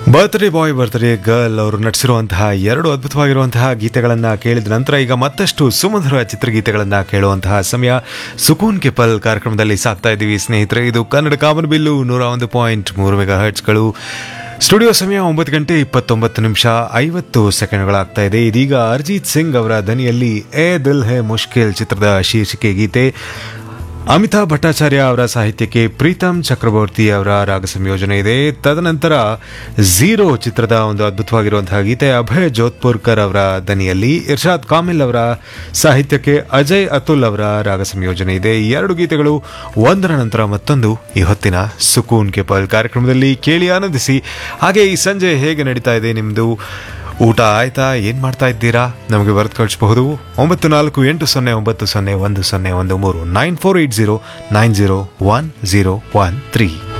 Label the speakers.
Speaker 1: birthday ಬಾಯ್ birthday girl ಅವರು ನಟಿಸಿರುವಂತಹ ಎರಡು ಅದ್ಭುತವಾಗಿರುವಂತಹ ಗೀತೆಗಳನ್ನು ಕೇಳಿದ ನಂತರ ಈಗ ಮತ್ತಷ್ಟು ಸುಮಧುರ ಚಿತ್ರಗೀತೆಗಳನ್ನು ಕೇಳುವಂತಹ ಸಮಯ ಸುಕೂನ್ ಕೆ ಪಲ್ ಕಾರ್ಯಕ್ರಮದಲ್ಲಿ ಸಾಕ್ತಾ ಇದ್ದೀವಿ ಸ್ನೇಹಿತರೆ ಇದು ಕನ್ನಡ ಕಾಮನ್ ಬಿಲ್ಲು ನೂರ ಒಂದು ಪಾಯಿಂಟ್ ಮೂರು ಮೆಗಾ ಹರ್ಟ್ಸ್ಗಳು ಸ್ಟುಡಿಯೋ ಸಮಯ ಒಂಬತ್ತು ಗಂಟೆ ಇಪ್ಪತ್ತೊಂಬತ್ತು ನಿಮಿಷ ಐವತ್ತು ಸೆಕೆಂಡ್ಗಳಾಗ್ತಾ ಇದೆ ಇದೀಗ ಅರ್ಜಿತ್ ಸಿಂಗ್ ಅವರ ದನಿಯಲ್ಲಿ ಎ ದಿಲ್ ಹೇ ಮುಷ್ಕಿಲ್ ಚಿತ್ರದ ಶೀರ್ಷಿಕೆ ಗೀತೆ ಅಮಿತಾಬ್ ಭಟ್ಟಾಚಾರ್ಯ ಅವರ ಸಾಹಿತ್ಯಕ್ಕೆ ಪ್ರೀತಮ್ ಚಕ್ರವರ್ತಿ ಅವರ ರಾಗ ಸಂಯೋಜನೆ ಇದೆ ತದನಂತರ ಝೀರೋ ಚಿತ್ರದ ಒಂದು ಅದ್ಭುತವಾಗಿರುವಂತಹ ಗೀತೆ ಅಭಯ್ ಜೋಧ್ಪುರ್ಕರ್ ಅವರ ದನಿಯಲ್ಲಿ ಇರ್ಷಾದ್ ಕಾಮಿಲ್ ಅವರ ಸಾಹಿತ್ಯಕ್ಕೆ ಅಜಯ್ ಅತುಲ್ ಅವರ ರಾಗ ಸಂಯೋಜನೆ ಇದೆ ಈ ಎರಡು ಗೀತೆಗಳು ಒಂದರ ನಂತರ ಮತ್ತೊಂದು ಈ ಹೊತ್ತಿನ ಸುಕೂನ್ ಕೆಪಲ್ ಕಾರ್ಯಕ್ರಮದಲ್ಲಿ ಕೇಳಿ ಆನಂದಿಸಿ ಹಾಗೆ ಈ ಸಂಜೆ ಹೇಗೆ ನಡೀತಾ ಇದೆ ನಿಮ್ಮದು ಊಟ ಆಯ್ತಾ ಏನ್ ಮಾಡ್ತಾ ಇದ್ದೀರಾ ನಮಗೆ ಬರೆದು ಕಳಿಸಬಹುದು ಒಂಬತ್ತು ನಾಲ್ಕು ಎಂಟು ಸೊನ್ನೆ ಒಂಬತ್ತು ಸೊನ್ನೆ ಒಂದು ಸೊನ್ನೆ ಒಂದು ಮೂರು nine four eight zero nine zero one zero one three